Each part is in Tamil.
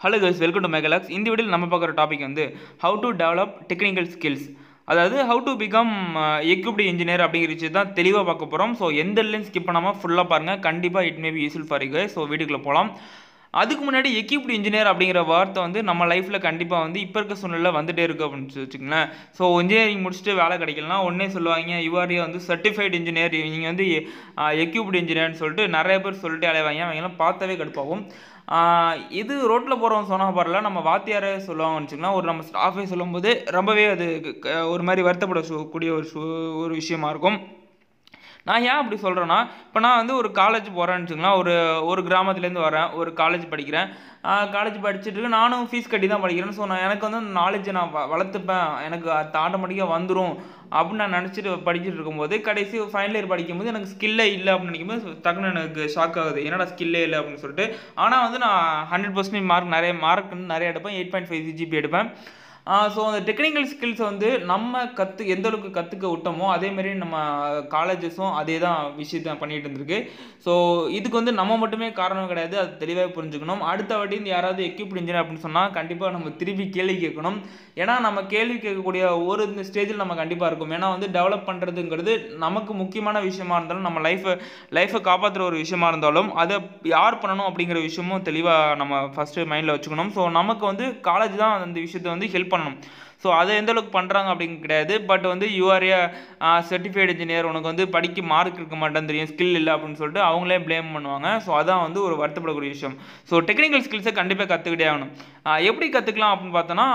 ஹலோ கைஸ் வெல்கம் டு மெகலாக்ஸ் இந்த வீடியோவில் நம்ம பார்க்குற டாபிக் வந்து how to develop technical skills அதாவது ஹவு டு பிகம் எக்யூப்டி இன்ஜினியர் அப்படிங்கிற விஷயம் தான் தெளிவாக பார்க்க போகிறோம் ஸோ எந்த லைன் ஸ்கிப் பண்ணாமல் ஃபுல்லாக பாருங்கள் கண்டிப்பாக it may be useful for you so வீடியோக்குள்ளே போகலாம் அதுக்கு முன்னாடி எக்யூப்டி இன்ஜினியர் அப்படிங்கிற வார்த்தை வந்து நம்ம லைஃப்பில் கண்டிப்பாக வந்து இப்போ இருக்க சூழ்நிலை வந்துட்டே இருக்கு அப்படின்னு வச்சுக்கோங்களேன் ஸோ இன்ஜினியரிங் முடிச்சுட்டு வேலை கிடைக்கலனா உடனே சொல்லுவாங்க யூஆர்ஏ வந்து சர்டிஃபைடு இன்ஜினியர் நீங்கள் வந்து எக்யூப்டி இன்ஜினியர்னு சொல்லிட்டு நிறைய பேர் சொல்லிட்டு அலைவாங்க அவங்கெல்லாம் பார்த்தவே கடுப்பாகும் ஆஹ் இது ரோட்டில் போகிறவங்க சொன்னால் பரல நம்ம வாத்தியாரே சொல்லுவாங்கன்னு வச்சுக்கலாம் ஒரு நம்ம ஸ்டாஃபே சொல்லும்போது ரொம்பவே அது க- ஒரு மாதிரி வருத்தப்பட சு- கூடிய ஒரு சு- ஒரு விஷயமா இருக்கும் நான் ஏன் அப்படி சொல்கிறேன்னா இப்போ நான் வந்து ஒரு காலேஜ் போகிறேன்னு வச்சுங்களேன் ஒரு ஒரு கிராமத்துலேருந்து வரேன் ஒரு காலேஜ் படிக்கிறேன் காலேஜ் படிச்சுட்டு நானும் ஃபீஸ் கட்டி தான் படிக்கிறேன் ஸோ நான் எனக்கு வந்து நாலேஜை நான் வ வளர்த்துப்பேன் எனக்கு அது ஆட்டோமேட்டிக்காக வந்துடும் அப்படின்னு நான் நினச்சிட்டு படிச்சுட்டு இருக்கும்போது கடைசி ஃபைனல் இயர் படிக்கும்போது எனக்கு ஸ்கில்லே இல்லை அப்படின்னு நினைக்கும்போது டக்குன்னு எனக்கு ஷாக் ஆகுது என்னடா ஸ்கில்லே இல்லை அப்படின்னு சொல்லிட்டு ஆனால் வந்து நான் ஹண்ட்ரட் பர்சன்டேஜ் மார்க் நிறைய மார்க் நிறைய எடுப்பேன் எயிட் பாயிண்ட் ஃபைவ் ஜிபி எடுப்பேன் ஸோ அந்த டெக்னிக்கல் ஸ்கில்ஸ் வந்து நம்ம கற்று எந்த அளவுக்கு கற்றுக்க விட்டோமோ அதேமாரி நம்ம காலேஜஸும் அதே தான் விஷயத்த பண்ணிட்டு இருந்திருக்கு ஸோ இதுக்கு வந்து நம்ம மட்டுமே காரணம் கிடையாது அது தெளிவாக புரிஞ்சுக்கணும் அடுத்த வாட்டி இந்த யாராவது எக்யூப்ட் இன்ஜினியர் அப்படின்னு சொன்னால் கண்டிப்பாக நம்ம திருப்பி கேள்வி கேட்கணும் ஏன்னா நம்ம கேள்வி கேட்கக்கூடிய ஒரு இந்த ஸ்டேஜில் நம்ம கண்டிப்பாக இருக்கும் ஏன்னா வந்து டெவலப் பண்ணுறதுங்கிறது நமக்கு முக்கியமான விஷயமா இருந்தாலும் நம்ம லைஃப்பை லைஃப்பை காப்பாற்றுற ஒரு விஷயமா இருந்தாலும் அதை யார் பண்ணணும் அப்படிங்கிற விஷயமும் தெளிவாக நம்ம ஃபஸ்ட்டு மைண்டில் வச்சுக்கணும் ஸோ நமக்கு வந்து காலேஜ் தான் அந்த விஷயத்தை வந்து ஹெல்ப் பண்ணணும் ஸோ அதை எந்த அளவுக்கு பண்ணுறாங்க அப்படின்னு கிடையாது பட் வந்து யூஆர்ஏ சர்டிஃபைடு இன்ஜினியர் உனக்கு வந்து படிக்க மார்க் இருக்க மாட்டேன்னு தெரியும் ஸ்கில் இல்லை அப்படின்னு சொல்லிட்டு அவங்களே ப்ளேம் பண்ணுவாங்க ஸோ அதான் வந்து ஒரு வருத்தப்படக்கூடிய விஷயம் ஸோ டெக்னிக்கல் ஸ்கில்ஸை கண்டிப்பாக கற்றுக்கிட்டே ஆகணும் ஆஹ் எப்படி கற்றுக்கலாம் அப்படின்னு பார்த்தோன்னா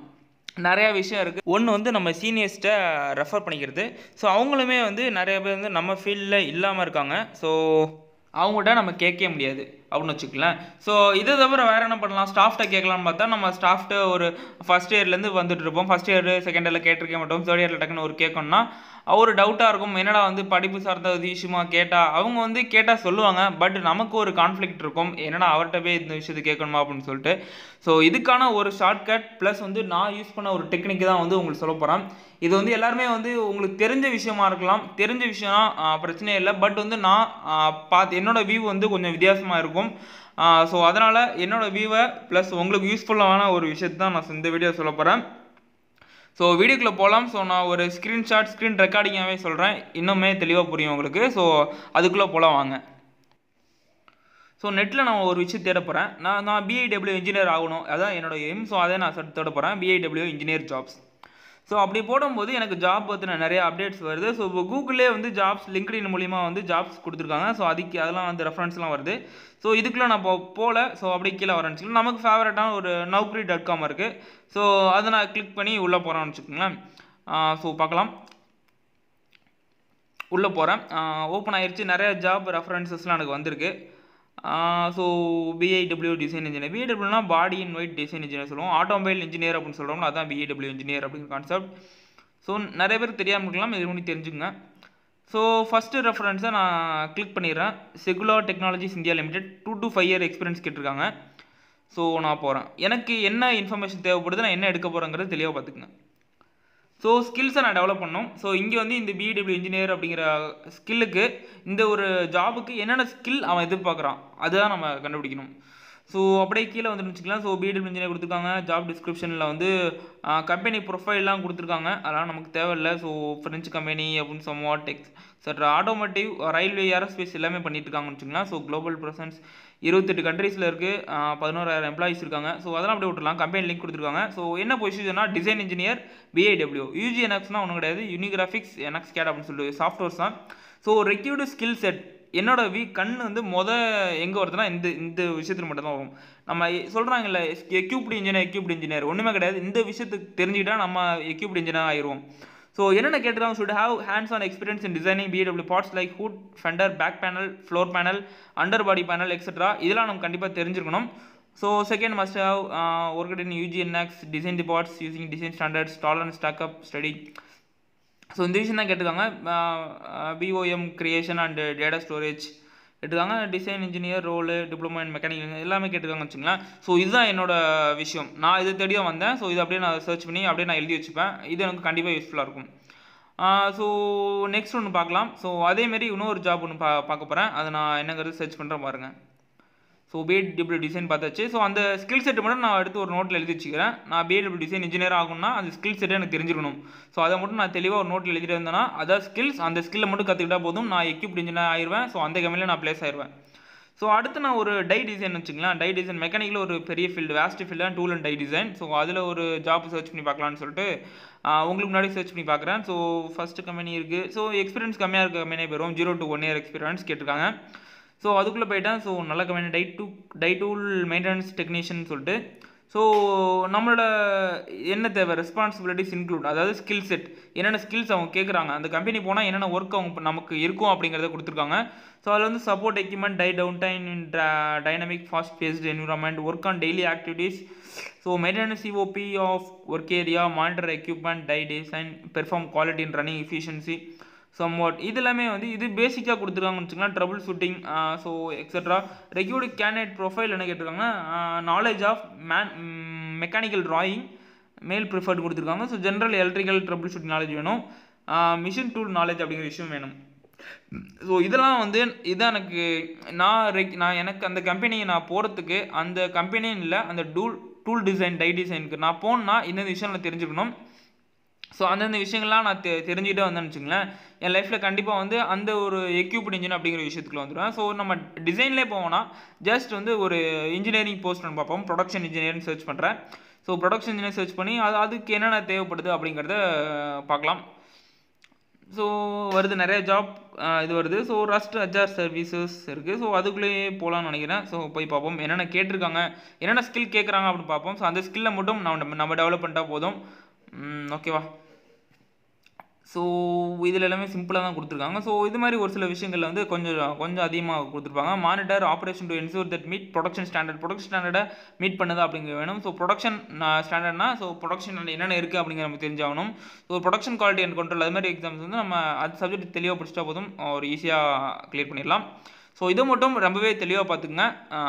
நிறையா விஷயம் இருக்குது ஒன்று வந்து நம்ம சீனியர்ஸ்ட்டை ரெஃபர் பண்ணிக்கிறது ஸோ அவங்களுமே வந்து நிறைய பேர் வந்து நம்ம ஃபீல்டில் இல்லாமல் இருக்காங்க ஸோ அவங்கள்ட்ட நம்ம கேட்கவே முடியாது அப்படின்னு வச்சுக்கலாம் ஸோ இதை தவிர வேறு என்ன பண்ணலாம் ஸ்டாஃப்ட்ட கேட்கலாம்னு பார்த்தா நம்ம ஸ்டாஃப்ட்ட ஒரு ஃபஸ்ட் இயர்லேருந்து வந்துட்டு இருப்போம் ஃபஸ்ட் இயர் செகண்ட் இயரில் கேட்டிருக்க மாட்டோம் தேர்ட் இயரில் டக்குன்னு ஒரு கேட்கணும்னா ஒரு டவுட்டாக இருக்கும் என்னடா வந்து படிப்பு சார்ந்த விஷயமா கேட்டால் அவங்க வந்து கேட்டால் சொல்லுவாங்க பட் நமக்கு ஒரு கான்ஃப்ளிக்ட் இருக்கும் என்னடா அவர்கிட்ட போய் இந்த விஷயத்தை கேட்கணுமா அப்படின்னு சொல்லிட்டு ஸோ இதுக்கான ஒரு ஷார்ட்கட் ப்ளஸ் வந்து நான் யூஸ் பண்ண ஒரு டெக்னிக் தான் வந்து உங்களுக்கு சொல்ல போகிறேன் இது வந்து எல்லாருமே வந்து உங்களுக்கு தெரிஞ்ச விஷயமா இருக்கலாம் தெரிஞ்ச விஷயம் பிரச்சனையே இல்லை பட் வந்து நான் ஆ, பார்த்து என்னோட வியூ வந்து கொஞ்சம் வித்தியாசமாக இருக்கும் ஸோ அதனால் என்னோட வியூவை ப்ளஸ் உங்களுக்கு யூஸ்ஃபுல்லான ஒரு விஷயத்தை தான் நான் இந்த வீடியோ சொல்ல போகிறேன் ஸோ வீடியோக்குள்ளே போகலாம் ஸோ நான் ஒரு ஸ்க்ரீன்ஷாட் ஸ்க்ரீன் ரெக்கார்டிங்காகவே சொல்கிறேன் இன்னுமே தெளிவாக புரியும் உங்களுக்கு ஸோ அதுக்குள்ளே போகலாம் வாங்க ஸோ நெட்டில் நான் ஒரு விஷயம் தேட போகிறேன் நான் நான் பிஐடபிள்யூ இன்ஜினியர் ஆகணும் அதான் என்னோட எய்ம் ஸோ அதை நான் தேட போகிறேன் பிஐடபிள்யூ இன்ஜினியர் ஜாப்ஸ் ஸோ அப்படி போடும்போது எனக்கு ஜாப் பற்றின நிறைய அப்டேட்ஸ் வருது ஸோ இப்போ கூகுளே வந்து ஜாப்ஸ் லிங்க்டின் மூலிமா வந்து ஜாப்ஸ் கொடுத்துருக்காங்க ஸோ அதுக்கு அதெல்லாம் வந்து ரெஃபரன்ஸ்லாம் வருது ஸோ இதுக்குள்ளே நான் போ போகல ஸோ அப்படியே கீழே வரேன்னு வச்சுக்கோங்க நமக்கு ஃபேவரட்டான ஒரு நௌக்ரி டாட் காம் இருக்குது ஸோ அதை நான் கிளிக் பண்ணி உள்ளே போகிறேன்னு வச்சுக்கோங்களேன் ஸோ பார்க்கலாம் உள்ளே போகிறேன் ஓப்பன் ஆயிருச்சு நிறைய ஜாப் ரெஃபரன்சஸ்லாம் எனக்கு வந்திருக்கு ஸோ பிஐடபிள்யூ டிசைன் இன்ஜினியர் பிஐடபிள்யூனா body in white design engineer சொல்லுவோம் ஆட்டோமொபைல் இன்ஜினியர் அப்படின்னு சொல்கிறோம்ல அதான் பிஐடபிள்யூ இன்ஜினியர் அப்படிங்கிற கான்செப்ட் ஸோ நிறைய பேர் தெரியாமல் இருக்கலாம் இது பண்ணி தெரிஞ்சுங்க ஸோ ஃபஸ்ட்டு ரெஃபரன்ஸை நான் கிளிக் பண்ணிடுறேன் செகுலா technologies India limited two to five year experience கேட்டிருக்காங்க ஸோ நான் போகிறேன் எனக்கு என்ன இன்ஃபர்மேஷன் தேவைப்படுது நான் என்ன எடுக்க போகிறேங்கிறது தெளிவாக பார்த்துக்குங்க ஸோ ஸ்கில்ஸை நான் டெவலப் பண்ணோம் ஸோ இங்கே வந்து இந்த பிடபிள்யூ இன்ஜினியர் அப்படிங்கிற ஸ்கில்லுக்கு இந்த ஒரு ஜாபுக்கு என்னென்ன ஸ்கில் அவன் எதிர்பார்க்குறான் அதுதான் நம்ம கண்டுபிடிக்கணும் ஸோ அப்படியே கீழே வந்து வச்சுக்கலாம் ஸோ பிடபிள்யூ இன்ஜினியர் கொடுத்துருக்காங்க ஜாப் டிஸ்கிரிப்ஷனில் வந்து கம்பெனி ப்ரொஃபைல்லாம் கொடுத்துருக்காங்க அதெல்லாம் நமக்கு தேவையில்லை ஸோ ஃப்ரெஞ்சு கம்பெனி அப்படின்னு சம்வா டெக்ஸ் சற்று ஆட்டோமேட்டிவ் ரயில்வே ஏரோஸ்பேஸ் எல்லாமே பண்ணிட்டு இருக்காங்கன்னு வச்சுக்கலாம் ஸோ குளோபல் ப்ரெசன்ஸ் இருபத்தெட்டு கண்ட்ரீஸில் இருக்குது பதினோராயிரம் எம்ப்ளாயிஸ் இருக்காங்க ஸோ அதெல்லாம் அப்படியே விட்டுலாம் கம்பெனி லிங்க் கொடுத்துருக்காங்க ஸோ என்ன பொசிஷன்னா டிசைன் இன்ஜினியர் பிஏடபிள்யூ யூஜி என்எக்ஸ்னா ஒன்றும் கிடையாது யூனிகிராஃபிக்ஸ் என்எக்ஸ் கேட் அப்படின்னு சொல்லிட்டு சாஃப்ட்வேர்ஸ் தான் ஸோ ரெக்யூர்டு ஸ்கில் செட் என்னோட வீ கண் வந்து மொத எங்கே வருதுன்னா இந்த இந்த விஷயத்துல மட்டும் தான் வரும் நம்ம சொல்கிறாங்கல்ல எக்யூப்டு இன்ஜினியர் எக்யூப்டு இன்ஜினியர் ஒன்றுமே கிடையாது இந்த விஷயத்துக்கு தெரிஞ்சுக்கிட்டா நம்ம எக்யூப்டு இன்ஜினியர் ஆயிடுவோம் ஸோ என்னென்ன கேட்டிருக்காங்க should have hands on experience in designing BW parts like hood, fender, back panel, floor panel, underbody panel, etc. இதெல்லாம் நம்ம கண்டிப்பாக தெரிஞ்சிருக்கணும் so second must have work in UGNX design the parts using design standards tolerance stack up study so இந்த விஷயம் தான் கேட்டிருக்காங்க BOM creation and data storage கேட்டிருக்காங்க design engineer role diploma and mechanical எல்லாமே கேட்டிருக்காங்கன்னு வச்சுங்களேன் ஸோ இதுதான் என்னோட விஷயம் நான் இது தேடி தான் வந்தேன் ஸோ இது அப்படியே நான் சர்ச் பண்ணி அப்படியே நான் எழுதி வச்சுப்பேன் இது எனக்கு கண்டிப்பாக யூஸ்ஃபுல்லாக இருக்கும் ஸோ நெக்ஸ்ட் ஒன்று பார்க்கலாம் ஸோ அதேமாரி இன்னொரு ஜாப் ஒன்று பா பார்க்க போகிறேன் அதை நான் என்னங்கிறது சர்ச் பண்ணுறேன் பாருங்கள் ஸோ பிஏடபிள்யூ டிசைன் பார்த்தாச்சு ஸோ அந்த ஸ்கில் செட் மட்டும் நான் எடுத்து ஒரு நோட்டில் எழுதி வச்சுக்கிறேன் நான் பிஏடபிள்யூ டிசைன் இன்ஜினியர் ஆகணும்னா அந்த ஸ்கில் செட்டை எனக்கு தெரிஞ்சிருக்கணும் ஸோ அதை மட்டும் நான் தெளிவாக ஒரு நோட்டில் எழுதிட்டு இருந்தேன்னா அதான் ஸ்கில்ஸ் அந்த ஸ்கில்லை மட்டும் கற்றுக்கிட்டா போதும் நான் எக்யூப் இன்ஜினியர் ஆயிடுவேன் ஸோ அந்த கம்பெனியில் நான் ப்ளேஸ் ஆயிடுவேன் ஸோ அடுத்து நான் ஒரு டை டிசைன் வச்சுக்கலாம் டை டிசைன் மெக்கானிக்கில் ஒரு பெரிய field vast field tool and die design so அதில் ஒரு ஜாப் சர்ச் பண்ணி பார்க்கலான்னு சொல்லிட்டு ஆஹ் உங்களுக்கு முன்னாடி சர்ச் பண்ணி பார்க்குறேன் ஸோ ஃபஸ்ட்டு கம்பெனி இருக்குது ஸோ எக்ஸ்பீரியன்ஸ் கம்மியாக இருக்க கம்பெனியே போயிடும் zero to one year experience கேட்டிருக்காங்க ஸோ அதுக்குள்ளே போயிட்டேன் ஸோ நல்ல company die to die tool maintenance technician சொல்லிட்டு ஸோ நம்மளோட என்ன தேவை ரெஸ்பான்சிபிலிட்டிஸ் இன்க்ளூட் அதாவது ஸ்கில் செட் என்னென்ன ஸ்கில்ஸ் அவங்க கேட்குறாங்க அந்த கம்பெனி போனால் என்னென்ன ஒர்க் அவங்க இப்ப நமக்கு இருக்கும் அப்படிங்கிறத கொடுத்துருக்காங்க ஸோ அதில் வந்து support equipment die down time in dynamic fast paced environment work on daily activities so maintenance COP of work area monitor equipment die design perform quality in running efficiency somewhat இது எல்லாமே வந்து இது பேசிக்காக கொடுத்துருக்காங்கன்னு வச்சுக்கலாம் troubleshooting so extra required candidate profile என்ன கேட்டிருக்காங்க knowledge of man mechanical drawing male preferred கொடுத்துருக்காங்க so general electrical troubleshooting knowledge வேணும் மிஷின் டூல் நாலேஜ் அப்படிங்கிற விஷயம் வேணும் ஸோ இதெல்லாம் வந்து இதான் எனக்கு நான் ரெக் நான் எனக்கு அந்த கம்பெனியை நான் போகிறதுக்கு அந்த கம்பெனின்னு இல்லை அந்த டூல் டூல் டிசைன் டை டிசைனுக்கு நான் போகணுன்னா இந்த விஷயம் நான் தெரிஞ்சுக்கணும் ஸோ அந்தந்த விஷயங்கள்லாம் நான் தெ தெரிஞ்சுக்கிட்டே வந்தேன்னு வச்சுங்களேன் என் லைஃப்பில் கண்டிப்பாக வந்து அந்த ஒரு எக்யூப்ட் இன்ஜின் அப்படிங்கிற விஷயத்துக்குள்ள வந்துடுவேன் ஸோ நம்ம டிசைன்லேயே போவோம்னா ஜஸ்ட் வந்து ஒரு இன்ஜினியரிங் போஸ்ட் ஒன்று பார்ப்போம் ப்ரொடக்ஷன் இன்ஜினியரிங் சர்ச் பண்ணுறேன் ஸோ ப்ரொடக்ஷன் இன்ஜினியர் சர்ச் பண்ணி அது அதுக்கு என்னென்ன தேவைப்படுது அப்படிங்கிறத பார்க்கலாம் ஸோ வருது நிறைய ஜாப் இது வருது ஸோ ரஸ்ட் அஜார் சர்வீசஸ் இருக்குது ஸோ அதுக்குள்ளேயே போகலான்னு நினைக்கிறேன் ஸோ போய் பார்ப்போம் என்னென்ன கேட்டிருக்காங்க என்னென்ன ஸ்கில் கேட்குறாங்க அப்படின்னு பார்ப்போம் ஸோ அந்த ஸ்கில்லை மட்டும் நம்ம நம்ம டெவலப் பண்ணிட்டா போதும் ஓகேவா ஸோ இதில் எல்லாமே சிம்பிளாக தான் கொடுத்துருக்காங்க ஸோ இது மாதிரி ஒரு சில விஷயங்களில் வந்து கொஞ்சம் கொஞ்சம் அதிகமாக கொடுத்துருப்பாங்க monitor operation to ensure that meet production standard production ஸ்டாண்டர்டை மீட் பண்ணுதா அப்படிங்கிற வேணும் ஸோ ப்ரொடக்ஷன் ஸ்டாண்டர்ட்னா ஸோ ப்ரொடக்ஷன் என்னென்ன இருக்குது அப்படிங்கிற நம்ம தெரிஞ்சாகணும் so production quality and control அது மாதிரி எக்ஸாம்ஸ் வந்து நம்ம அது சப்ஜெக்ட் தெளிவாக படிச்சிட்டா போதும் ஒரு ஈஸியாக கிளியர் பண்ணிடலாம் ஸோ இதை மட்டும் ரொம்பவே தெளிவாக பார்த்துக்குங்க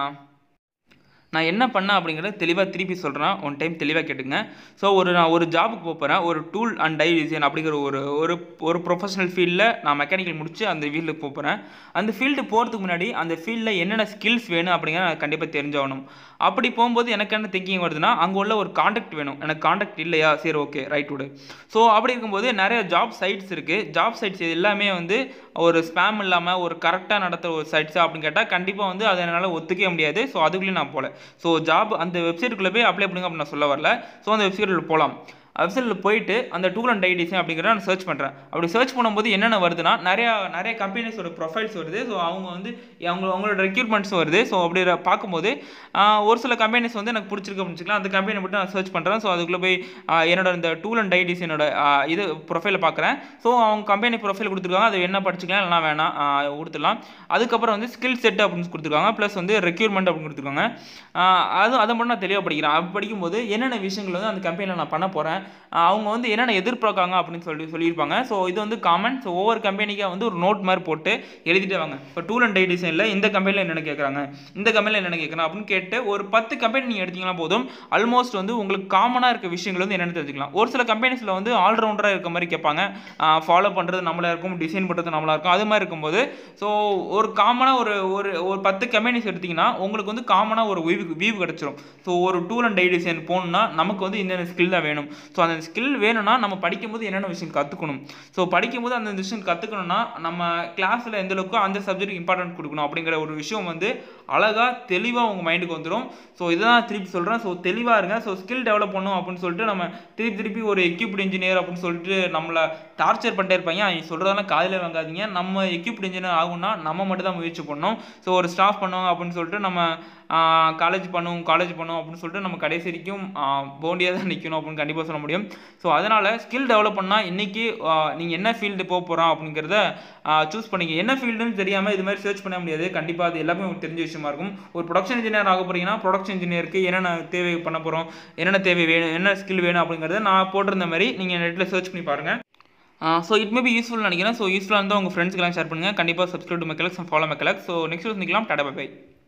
நான் என்ன பண்ணேன் அப்படிங்கிறத தெளிவாக திருப்பி சொல்கிறேன் ஒன் டைம் தெளிவாக கேட்டுங்க ஸோ ஒரு நான் ஒரு ஜாபுக்கு போகிறேன் ஒரு டூல் அண்ட் டை டிசைன் அப்படிங்கிற ஒரு ஒரு ஒரு ப்ரொஃபஷனல் ஃபீல்டில் நான் மெக்கானிக்கல் முடிச்சு அந்த ஃபீல்டுக்கு போகிறேன் அந்த ஃபீல்டு போகிறதுக்கு முன்னாடி அந்த ஃபீல்டில் என்னென்ன ஸ்கில்ஸ் வேணும் அப்படிங்கிறத நான் கண்டிப்பாக தெரிஞ்சாகணும் அப்படி போகும்போது எனக்கு என்ன திங்கிங் வருதுன்னா அங்கே உள்ள ஒரு காண்டாக்ட் வேணும் எனக்கு காண்டாக்ட் இல்லையா சரி ஓகே ரைட் விடு ஸோ அப்படி இருக்கும்போது நிறைய ஜாப் சைட்ஸ் இருக்குது ஜாப் சைட்ஸ் எல்லாமே வந்து ஒரு ஸ்பேம் இல்லாமல் ஒரு கரெக்டாக நடத்துகிற ஒரு சைட்ஸா அப்படின்னு கேட்டால் கண்டிப்பாக வந்து அதை என்னால் ஒத்துக்கவே முடியாது ஸோ அதுக்குள்ளேயும் நான் போகல ஸோ ஜாப் அந்த வெப்சைட்டுக்குள்ளே போய் அப்ளை பண்ணுங்க அப்படின்னு நான் சொல்ல வரல ஸோ அந்த வெப்சைட்டில் போகலாம் வெப்சைட்டில் போயிட்டு அந்த டூல் அண்ட் டை டிசைன் அப்படிங்கிறத நான் சர்ச் பண்ணுறேன் அப்படி சர்ச் பண்ணும்போது என்னென்ன வருதுன்னா நிறையா நிறைய கம்பெனிஸோட ப்ரொஃபைல்ஸ் வருது ஸோ அவங்க வந்து அவங்க அவங்களோட ரெக்யூட்மெண்ட்ஸ் வருது ஸோ அப்படி ர- பார்க்கும்போது ஆஹ், ஒரு சில கம்பெனிஸ் வந்து எனக்கு பிடிச்சிருக்கு அப்படின்னு வச்சுக்கலாம் அந்த கம்பெனி மட்டும் நான் சர்ச் பண்ணுறேன் ஸோ அதுக்குள்ளே போய் ஆஹ், என்னோட இந்த டூல் அண்ட் டை டிசைனோட ஆஹ், இது ப்ரொஃபைலை பார்க்குறேன் ஸோ அவங்க கம்பெனி ப்ரொஃபைல் கொடுத்துருக்காங்க அது என்ன படிச்சுக்கலாம் இல்லைனா வேணாம் ஆஹ், கொடுத்துடலாம் அதுக்கப்புறம் வந்து ஸ்கில் செட் அப்படின்னு கொடுத்துருக்காங்க ப்ளஸ் வந்து ரெக்யூர்மெண்ட் அப்படின்னு கொடுத்துருக்காங்க ஆஹ், அது அதை மட்டும் நான் தெளிவாக படிக்கிறேன் அப்படி படிக்கும்போது என்னென்ன விஷயங்கள் வந்து அந்த கம்பெனியில் நான் பண்ண போகிறேன் அவங்க வந்து என்னென்ன எதிர்பார்க்காங்க அப்படின்னு சொல்லி சொல்லியிருப்பாங்க ஸோ இது வந்து காமன் ஸோ ஒவ்வொரு கம்பெனிக்காக வந்து ஒரு நோட் மாதிரி போட்டு எழுதிட்டே வாங்க இப்போ டூல் அண்ட் டை டிசைனில் இந்த கம்பெனியில் என்னென்ன கேட்குறாங்க இந்த கம்பெனியில் என்னென்ன கேட்குறாங்க அப்படின்னு கேட்டு ஒரு பத்து கம்பெனி நீங்கள் எடுத்தீங்கன்னா போதும் ஆல்மோஸ்ட் வந்து உங்களுக்கு காமனாக இருக்க விஷயங்கள் வந்து என்னென்னு தெரிஞ்சுக்கலாம் ஒரு சில கம்பெனிஸில் வந்து ஆல்ரவுண்டராக இருக்க மாதிரி கேட்பாங்க ஃபாலோ பண்ணுறது நம்மளா இருக்கும் டிசைன் பண்ணுறது நம்மளா இருக்கும் அது மாதிரி இருக்கும்போது ஸோ ஒரு காமனாக ஒரு ஒரு ஒரு பத்து கம்பெனிஸ் எடுத்தீங்கன்னா உங்களுக்கு வந்து காமனாக ஒரு வியூ வியூ கிடச்சிரும் ஸோ ஒரு டூல் அண்ட் டை டிசைன் போகணுன்னா நமக்கு வந்து இந்த ஸ்கில் தான் வேணும் ஸோ அந்த ஸ்கில் வேணும்னா நம்ம படிக்கும்போது என்னென்ன விஷயம் கற்றுக்கணும் ஸோ படிக்கும்போது அந்த விஷயம் கற்றுக்கணும்னா நம்ம கிளாஸில் எந்த அளவுக்கு அந்த சப்ஜெக்ட் இம்பார்ட்டன்ட் கொடுக்கணும் அப்படிங்கிற ஒரு விஷயம் வந்து அழகாக தெளிவாக உங்கள் மைண்டுக்கு வந்துடும் ஸோ இதை தான் திருப்பி சொல்கிறேன் ஸோ தெளிவாக இருங்க ஸோ ஸ்கில் டெவலப் பண்ணும் அப்படின்னு சொல்லிட்டு நம்ம திருப்பி திருப்பி ஒரு எக்யூப்ட் இன்ஜினியர் அப்படின்னு சொல்லிட்டு நம்மளை டார்ச்சர் பண்ணிட்டே இருப்பாங்க அவங்க சொல்கிறதெல்லாம் காதில் வாங்காதீங்க நம்ம எக்யூப்ட் இன்ஜினியர் ஆகும்னா நம்ம மட்டும் தான் முயற்சி பண்ணணும் ஸோ ஒரு ஸ்டாஃப் பண்ணுவோம் அப்படின்னு சொல்லிட்டு நம்ம காலேஜ் பண்ணுவோம் காலேஜ் பண்ணுவோம் அப்படின்னு சொல்லிட்டு நம்ம கடைசி வரைக்கும் போண்டியாக தான் நிற்கணும் அப்படின்னு கண்டிப்பாக சொல்ல முடியும் ஸோ அதனால் ஸ்கில் டெவலப் பண்ணால் இன்றைக்கி நீங்கள் என்ன ஃபீல்டு போக போகிறோம் அப்படிங்கிறத சூஸ் பண்ணிக்க என்ன ஃபீல்டுன்னு தெரியாமல் இது மாதிரி சர்ச் பண்ண முடியாது கண்டிப்பாக அது எல்லாமே உங்களுக்கு தெரிஞ்ச விஷயமா இருக்கும் ஒரு ப்ரொடக்ஷன் இன்ஜினியர் ஆக போகிறீங்கன்னா ப்ரொடக்ஷன் இன்ஜினியருக்கு என்னென்ன தேவை பண்ண போகிறோம் என்னென்ன தேவை வேணும் என்ன ஸ்கில் வேணும் அப்படிங்கிறத நான் போட்டிருந்த மாதிரி நீங்கள் நெட்டில் சர்ச் பண்ணி பாருங்கள் so it may be useful நினைக்கிறேன் ஸோ யூஸ்ஃபுல்லாக இருந்தால் உங்கள் ஃப்ரெண்ட்ஸ்க்கெல்லாம் ஷேர் பண்ணுங்கள் கண்டிப்பாக சப்ஸ்கிரைப் டு மெக்கலக்ஸ் ஃபாலோ மெக்கலக்ஸ் ஸோ நெக்ஸ்ட் நிற்கலாம் டாடா பை